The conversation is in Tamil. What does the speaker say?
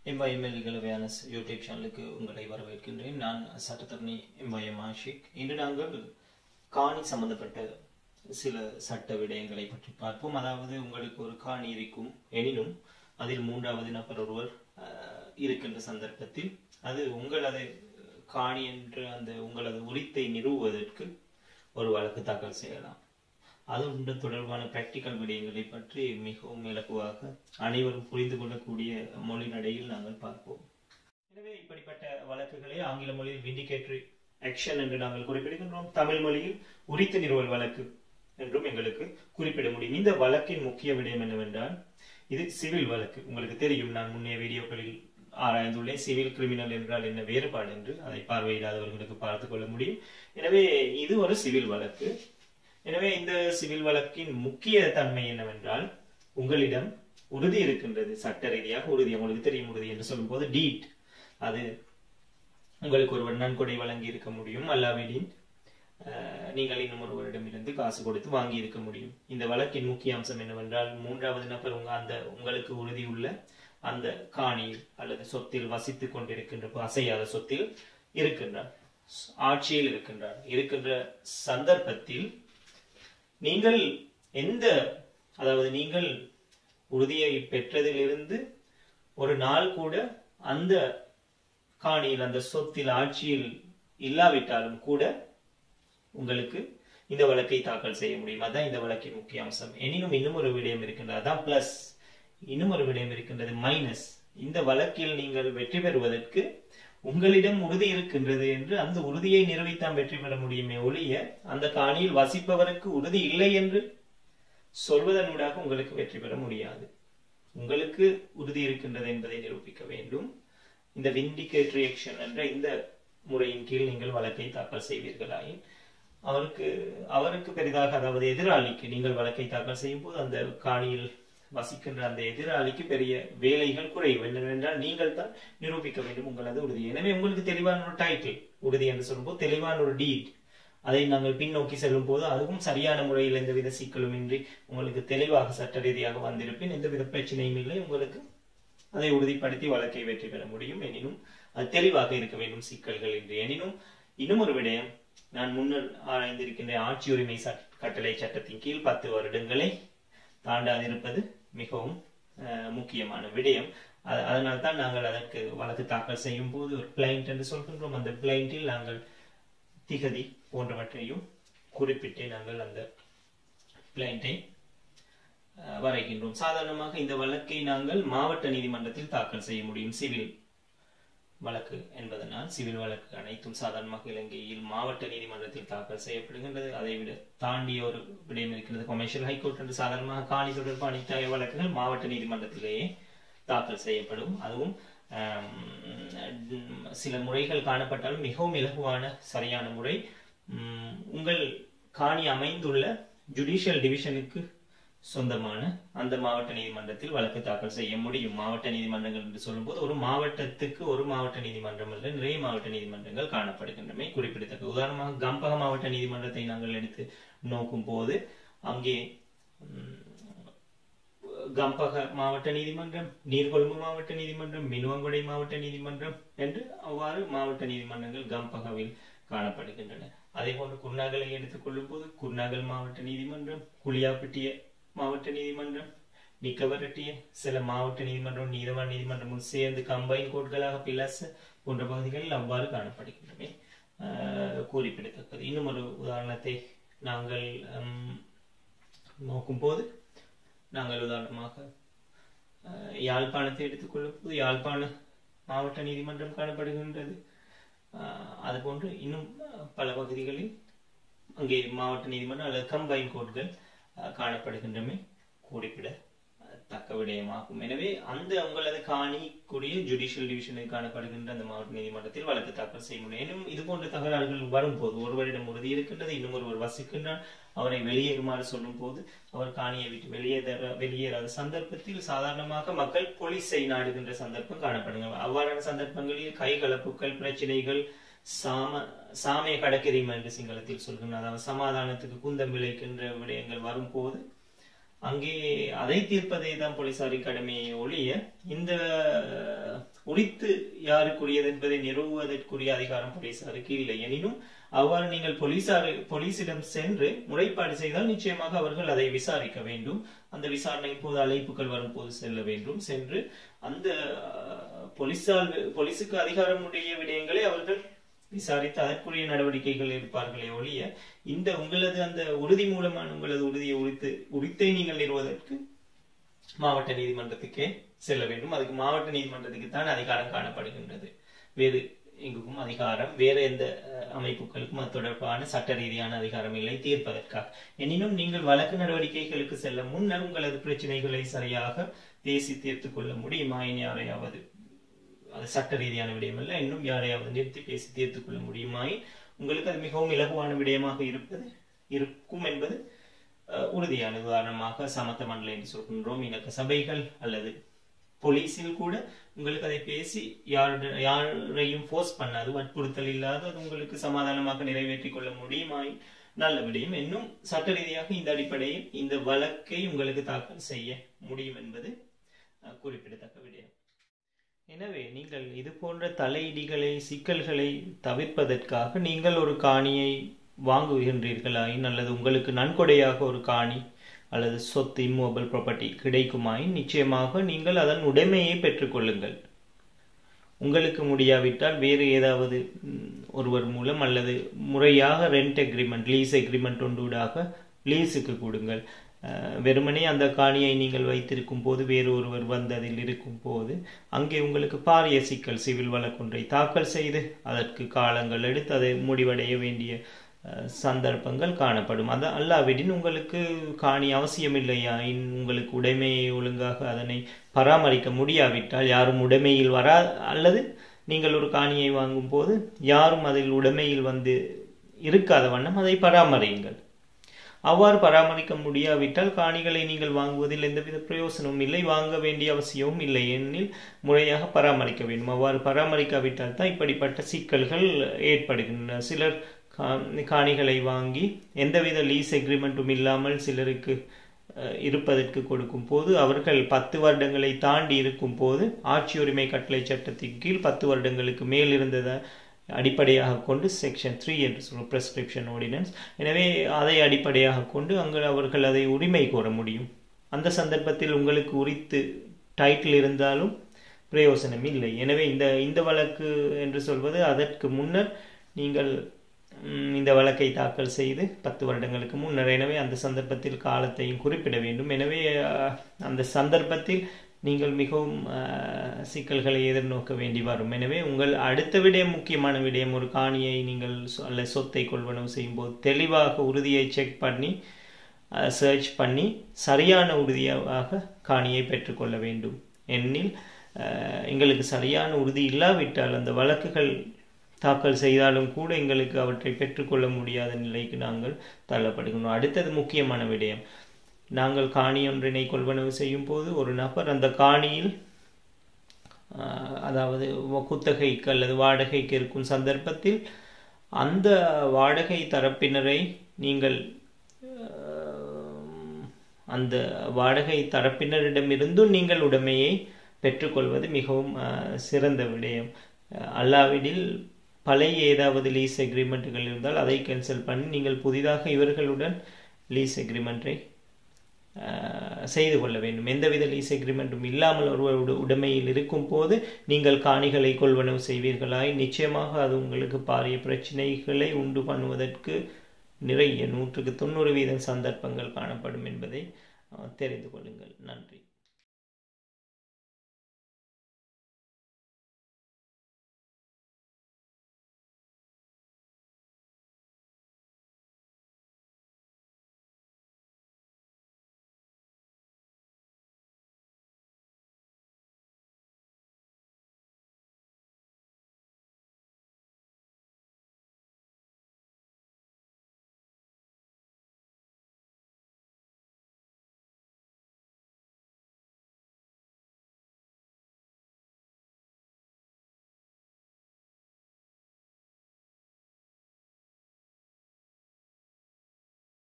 எம்ஒஎம்எல் கலவையான யூடியூப் சேனலுக்கு உங்களை வரவேற்கின்றேன் நான் சட்டத்தரணி எம்ஒஎம் ஆஷிக் இன்று நாங்கள் காணி சம்பந்தப்பட்ட சில சட்ட விடயங்களை பற்றி பார்ப்போம் அதாவது உங்களுக்கு ஒரு காணி இருக்கும் எனினும் அதில் மூன்றாவது நபர் ஒருவர் அஹ், இருக்கின்ற சந்தர்ப்பத்தில் அது உங்களது காணி என்ற அந்த உங்களது உரித்தை நிறுவுவதற்கு ஒரு வழக்கு தாக்கல் செய்யலாம் அதனுடன் தொடர்பான பிராக்டிக்கல் விடயங்களை பற்றி மிகவும் இலகுவாக அனைவரும் புரிந்து கொள்ளக்கூடிய மொழி நடையில் நாங்கள் பார்ப்போம் எனவே இப்படிப்பட்ட வழக்குகளை ஆங்கில மொழியில் விண்டிகேட்டரி ஆக்ஷன் என்று நாங்கள் குறிப்பிடுகின்றோம் தமிழ் மொழியில் உரித்து நிறுவல் வழக்கு என்றும் எங்களுக்கு குறிப்பிட முடியும் இந்த வழக்கின் முக்கிய விடயம் என்னவென்றால் இது சிவில் வழக்கு உங்களுக்கு தெரியும் நான் முன்னைய வீடியோக்களில் ஆராய்ந்துள்ளேன் சிவில் கிரிமினல் என்றால் என்ன வேறுபாடு என்று அதை பார்வையிடாதவர்களுக்கு பார்த்துக் கொள்ள முடியும் எனவே இது ஒரு சிவில் வழக்கு எனவே இந்த சிவில் வழக்கின் முக்கிய தன்மை என்னவென்றால் உங்களிடம் உறுதி இருக்கின்றது சட்ட ரீதியாக உறுதி உங்களுக்கு தெரியும் உறுதி என்று சொல்லும்போது டீட் அது உங்களுக்கு ஒருவர் நன்கொடை வழங்கி இருக்க முடியும் அல்லாவிடின் அஹ், நீங்கள் இன்னும் ஒருவரிடமிருந்து காசு கொடுத்து வாங்கி இருக்க முடியும் இந்த வழக்கின் முக்கிய அம்சம் என்னவென்றால் மூன்றாவது நபர் உங்க அந்த உங்களுக்கு உறுதியுள்ள அந்த காணியில் அல்லது சொத்தில் வசித்துக் கொண்டிருக்கின்ற அசையாத சொத்தில் இருக்கின்றார் ஆட்சியில் இருக்கின்றார் இருக்கின்ற சந்தர்ப்பத்தில் நீங்கள் எந்த அதாவது நீங்கள் உறுதியை பெற்றதிலிருந்து ஒரு நாள் கூட அந்த காணியில் அந்த சொத்தில் ஆட்சியில் இல்லாவிட்டாலும் கூட உங்களுக்கு இந்த வழக்கை தாக்கல் செய்ய முடியும் அதான் இந்த வழக்கின் முக்கிய அம்சம் எனினும் இன்னும் ஒரு விடயம் இருக்கின்றது அதான் பிளஸ் இன்னும் ஒரு விடயம் இருக்கின்றது மைனஸ் இந்த வழக்கில் நீங்கள் வெற்றி பெறுவதற்கு உங்களிடம் உறுதி இருக்கின்றது என்று அந்த உறுதியை நிறுவித்தான் வெற்றி பெற முடியுமே ஒழிய அந்த காணியில் வசிப்பவருக்கு உறுதி இல்லை என்று சொல்வதனூடாக உங்களுக்கு வெற்றி பெற முடியாது உங்களுக்கு உறுதி இருக்கின்றது என்பதை நிரூபிக்க வேண்டும் இந்த விண்டிகேட்டரி ஆக்ஷன் என்ற இந்த முறையின் கீழ் நீங்கள் வழக்கை தாக்கல் செய்வீர்களாயின் அவருக்கு அவருக்கு பெரிதாக அதாவது எதிராளிக்கு நீங்கள் வழக்கை தாக்கல் செய்யும் போது அந்த காணியில் வசிக்கின்ற அந்த எதிராளிக்கு பெரிய வேலைகள் குறையும் என்னவென்றால் நீங்கள் தான் நிரூபிக்க வேண்டும் உங்களது உறுதி எனவே உங்களுக்கு தெளிவான ஒரு டைட்டில் உறுதி என்று சொல்லும்போது தெளிவான ஒரு டீட் அதை நாங்கள் பின்னோக்கி செல்லும் போது அதுவும் சரியான முறையில் எந்தவித சிக்கலும் இன்றி உங்களுக்கு தெளிவாக சட்ட ரீதியாக வந்திருப்பின் எந்தவித பிரச்சனையும் இல்லை உங்களுக்கு அதை உறுதிப்படுத்தி வழக்கை வெற்றி பெற முடியும் எனினும் அது தெளிவாக இருக்க வேண்டும் சிக்கல்கள் இன்றி எனினும் இன்னும் ஒரு விடயம் நான் முன்னர் ஆராய்ந்திருக்கின்ற ஆட்சி உரிமை சட்- கட்டளை சட்டத்தின் கீழ் பத்து வருடங்களை தாண்டாதிருப்பது மிகவும் அஹ், முக்கியமான விடயம் அ- அதனால் தான் நாங்கள் அதற்கு வழக்கு தாக்கல் செய்யும் போது ஒரு பிளைண்ட் என்று சொல்கின்றோம் அந்த பிளைண்டில் நாங்கள் திகதி போன்றவற்றையும் குறிப்பிட்டு நாங்கள் அந்த பிளைண்டை அஹ், வரைகின்றோம் சாதாரணமாக இந்த வழக்கை நாங்கள் மாவட்ட நீதிமன்றத்தில் தாக்கல் செய்ய முடியும் சிவில் வழக்கு என்பதனால் சிவில் வழக்கு அனைத்தும் சாதாரணமாக இலங்கையில் மாவட்ட நீதிமன்றத்தில் தாக்கல் செய்யப்படுகின்றது அதை விட தாண்டிய ஒரு விடயம் இருக்கிறது கொமர்ஷியல் ஹைகோர்ட் என்று சாதாரணமாக காணி தொடர்பு அனைத்து வழக்குகள் மாவட்ட நீதிமன்றத்திலேயே தாக்கல் செய்யப்படும் அதுவும் ஆம், சில முறைகள் காணப்பட்டாலும் மிகவும் இலகுவான சரியான முறை உம், உங்கள் காணி அமைந்துள்ள ஜுடிஷியல் டிவிஷனுக்கு சொந்தமான அந்த மாவட்ட நீதிமன்றத்தில் வழக்கு தாக்கல் செய்ய முடியும் மாவட்ட நீதிமன்றங்கள் என்று சொல்லும்போது ஒரு மாவட்டத்துக்கு ஒரு மாவட்ட நீதிமன்றம் அல்ல நிறைய மாவட்ட நீதிமன்றங்கள் காணப்படுகின்றமை குறிப்பிடத்தக்க உதாரணமாக கம்பக மாவட்ட நீதிமன்றத்தை நாங்கள் எடுத்து நோக்கும் போது அங்கே உம், கம்பக மாவட்ட நீதிமன்றம் நீர்கொழும்பு மாவட்ட நீதிமன்றம் மினுவங்குடை மாவட்ட நீதிமன்றம் என்று அவ்வாறு மாவட்ட நீதிமன்றங்கள் கம்பகவில் காணப்படுகின்றன அதே போன்று குர்நாகலை எடுத்துக்கொள்ளும் போது குர்நாகல் மாவட்ட நீதிமன்றம் குளியாப்பிட்டிய மாவட்ட நீதிமன்றம் நிக்கவரட்டிய சில மாவட்ட நீதிமன்றம் நீதவான் நீதிமன்றமும் சேர்ந்து கம்பைன் கோட்களாக பிலஸ் போன்ற பகுதிகளில் அவ்வாறு காணப்படுகின்றன ஆஹ் குறிப்பிடத்தக்கது இன்னும் ஒரு உதாரணத்தை நாங்கள் ஹம், நோக்கும் போது நாங்கள் உதாரணமாக அஹ், யாழ்ப்பாணத்தை எடுத்துக்கொள்ளும் போது யாழ்ப்பாண மாவட்ட நீதிமன்றம் காணப்படுகின்றது அஹ், அதுபோன்று இன்னும் அஹ், பல பகுதிகளில் அங்கே மாவட்ட நீதிமன்றம் அல்லது கம்பைன் கோர்ட்கள் அஹ், காணப்படுகின்றமை குறிப்பிட அஹ், தக்க விடயமாகும் எனவே அந்த உங்களது காணிக்குரிய ஜுடிஷியல் டிவிஷனில் காணப்படுகின்ற அந்த மாவட்ட நீதிமன்றத்தில் வழக்கு தாக்கல் செய்ய முடியும் எனும் இது போன்ற தகராறுகள் வரும்போது ஒருவரிடம் உறுதி இருக்கின்றது இன்னும் ஒருவர் வசிக்கின்றார் அவரை வெளியேறுமாறு சொல்லும் போது அவர் காணியை விட்டு வெளியேற வெளியேறாத சந்தர்ப்பத்தில் சாதாரணமாக மக்கள் போலீஸை நாடுகின்ற சந்தர்ப்பம் காணப்படுகிறது அவ்வாறான சந்தர்ப்பங்களில் கைகலப்புகள் பிரச்சனைகள் சாம சாமிய கடற்கரியம் என்று சிங்களத்தில் சொல்கின்றனர் அதாவது சமாதானத்துக்கு குந்தம் விளைக்கின்ற விடயங்கள் வரும்போது அங்கே அதை தீர்ப்பதே தான் போலீசாரின் கடமையை ஒழிய இந்த உரித்து யாருக்குரியது என்பதை நிறுவுவதற்குரிய அதிகாரம் போலீசாருக்கு இல்லை எனினும் அவ்வாறு நீங்கள் போலீசார் போலீசிடம் சென்று முறைப்பாடு செய்தால் நிச்சயமாக அவர்கள் அதை விசாரிக்க வேண்டும் அந்த விசாரணையின் போது அழைப்புகள் வரும்போது செல்ல வேண்டும் சென்று அந்த அஹ், போலீசால் போலீசுக்கு அதிகாரமுடைய விடயங்களை அவர்கள் விசாரித்து அதற்குரிய நடவடிக்கைகள் எடுப்பார்களே ஒழிய இந்த உங்களது அந்த உறுதி மூலமான உங்களது உறுதியை உரித்து உரித்தை நீங்கள் நிறுவதற்கு மாவட்ட நீதிமன்றத்துக்கே செல்ல வேண்டும் அதுக்கு மாவட்ட நீதிமன்றத்துக்கு தான் அதிகாரம் காணப்படுகின்றது வேறு எங்குக்கும் அதிகாரம் வேறு எந்த அஹ், அமைப்புகளுக்கும் அது தொடர்பான சட்ட ரீதியான அதிகாரம் இல்லை தீர்ப்பதற்காக எனினும் நீங்கள் வழக்கு நடவடிக்கைகளுக்கு செல்ல முன்னர் உங்களது பிரச்சனைகளை சரியாக பேசி தீர்த்துக் கொள்ள முடியுமா இனி யாரையாவது அது சட்ட ரீதியான விடயம் அல்ல இன்னும் யாரையாவது நிறுத்தி பேசி தீர்த்துக் கொள்ள முடியுமாய் உங்களுக்கு அது மிகவும் இலகுவான விடயமாக இருப்பது இருக்கும் என்பது அஹ், உறுதியான உதாரணமாக சமத்த மண்டலம் என்று சொல்கின்றோம் இணக்க சபைகள் அல்லது போலீஸில் கூட உங்களுக்கு அதை பேசி யாருட யாரையும் ஃபோர்ஸ் பண்ணாது வற்புறுத்தல் இல்லாத அது உங்களுக்கு சமாதானமாக நிறைவேற்றிக் கொள்ள முடியுமாய் நல்ல விடயம் இன்னும் சட்ட ரீதியாக இந்த அடிப்படையில் இந்த வழக்கை உங்களுக்கு தாக்கல் செய்ய முடியும் என்பது அஹ், குறிப்பிடத்தக்க விடயம் எனவே நீங்கள் இது போன்ற தலையிடிகளை சிக்கல்களை தவிர்ப்பதற்காக நீங்கள் ஒரு காணியை வாங்குகின்றீர்களாயின் அல்லது உங்களுக்கு நன்கொடையாக ஒரு காணி அல்லது சொத்து இம்மோபல் ப்ராப்பர்ட்டி கிடைக்குமாயின் நிச்சயமாக நீங்கள் அதன் உடைமையை பெற்றுக்கொள்ளுங்கள் உங்களுக்கு முடியாவிட்டால் வேறு ஏதாவது ம், ஒருவர் மூலம் அல்லது முறையாக ரெண்ட் எக்ரிமெண்ட் லீஸ் எக்ரிமெண்ட் ஒன்றூடாக லீஸுக்கு கொடுங்கள் அஹ், வெறுமனே அந்த காணியை நீங்கள் வைத்திருக்கும் போது வேறு ஒருவர் வந்து அதில் இருக்கும் போது அங்கே உங்களுக்கு பாரிய சிக்கல் சிவில் வழக்கொன்றை தாக்கல் செய்து அதற்கு காலங்கள் எடுத்து அதை முடிவடைய வேண்டிய அஹ், சந்தர்ப்பங்கள் காணப்படும் அது அல்லாவிடின் உங்களுக்கு காணி அவசியமில்லையா இன் உங்களுக்கு உடைமையை ஒழுங்காக அதனை பராமரிக்க முடியாவிட்டால் யாரும் உடைமையில் வரா அல்லது நீங்கள் ஒரு காணியை வாங்கும் போது யாரும் அதில் உடைமையில் வந்து இருக்காத வண்ணம் அதை பராமரியுங்கள் அவ்வாறு பராமரிக்க முடியாவிட்டால் காணிகளை நீங்கள் வாங்குவதில் எந்தவித பிரயோசனமும் இல்லை வாங்க வேண்டிய அவசியமும் இல்லை ஏனெனில் முறையாக பராமரிக்க வேண்டும் அவ்வாறு பராமரிக்காவிட்டால் தான் இப்படிப்பட்ட சிக்கல்கள் ஏற்படுகின்றன சிலர் கா- காணிகளை வாங்கி எந்தவித லீஸ் எக்ரிமெண்ட்டும் இல்லாமல் சிலருக்கு அஹ், இருப்பதற்கு கொடுக்கும் போது அவர்கள் பத்து வருடங்களை தாண்டி இருக்கும் போது ஆட்சி உரிமை கட்டளை சட்டத்தின் கீழ் பத்து வருடங்களுக்கு மேல் இருந்ததை அடிப்படையாக கொண்டு செக்ஷன் த்ரீ என்று சொல்லும் prescription ordinance எனவே அதை அடிப்படையாக கொண்டு அங்கு அவர்கள் அதை உரிமை கோர முடியும் அந்த சந்தர்ப்பத்தில் உங்களுக்கு உரித்து டைட்டில் இருந்தாலும் பிரயோசனம் இல்லை எனவே இந்த இந்த வழக்கு என்று சொல்வது அதற்கு முன்னர் நீங்கள் ம், இந்த வழக்கை தாக்கல் செய்து பத்து வருடங்களுக்கு முன்னர் எனவே அந்த சந்தர்ப்பத்தில் காலத்தையும் குறிப்பிட வேண்டும் எனவே அஹ், அந்த சந்தர்ப்பத்தில் நீங்கள் மிகவும் அஹ், சிக்கல்களை எதிர்நோக்க வேண்டி வரும் எனவே உங்கள் அடுத்த விடயம் முக்கியமான விடயம் ஒரு காணியை நீங்கள் சொ- அல்ல சொத்தை கொள்வனவு செய்யும்போது தெளிவாக உறுதியை செக் பண்ணி சர்ச் பண்ணி சரியான உறுதியாக காணியை பெற்றுக்கொள்ள வேண்டும் எண்ணில் அஹ், எங்களுக்கு சரியான உறுதி இல்லாவிட்டால் அந்த வழக்குகள் தாக்கல் செய்தாலும் கூட எங்களுக்கு அவற்றை பெற்றுக்கொள்ள முடியாத நிலைக்கு நாங்கள் தள்ளப்படுகிறோம் அடுத்தது முக்கியமான விடயம் நாங்கள் காணி ஒன்றினை கொள்வனவு செய்யும் போது ஒரு நபர் அந்த காணியில் ஆஹ், அதாவது வ- குத்தகைக்கு அல்லது வாடகைக்கு இருக்கும் சந்தர்ப்பத்தில் அந்த வாடகை தரப்பினரை நீங்கள் ஆஹ், அந்த வாடகை தரப்பினரிடமிருந்தும் நீங்கள் உடைமையை பெற்றுக்கொள்வது மிகவும் ஆஹ், சிறந்த விடயம் ஆஹ், அல்லாவிடில் பழைய ஏதாவது லீஸ் எக்ரிமெண்ட்டுகள் இருந்தால் அதை கேன்சல் பண்ணி நீங்கள் புதிதாக இவர்களுடன் லீஸ் எக்ரிமெண்ட்டை அஹ், செய்து கொள்ள வேண்டும் எந்தவித லீஸ் எக்ரிமெண்ட்டும் இல்லாமல் ஒருவர் உட- உடைமையில் இருக்கும் போது நீங்கள் காணிகளை கொள்வனவு செய்வீர்களாய் நிச்சயமாக அது உங்களுக்கு பாரிய பிரச்சனைகளை உண்டு பண்ணுவதற்கு நிறைய நூற்றுக்கு தொண்ணூறு வீதம் சந்தர்ப்பங்கள் காணப்படும் என்பதை அஹ், தெரிந்து கொள்ளுங்கள் நன்றி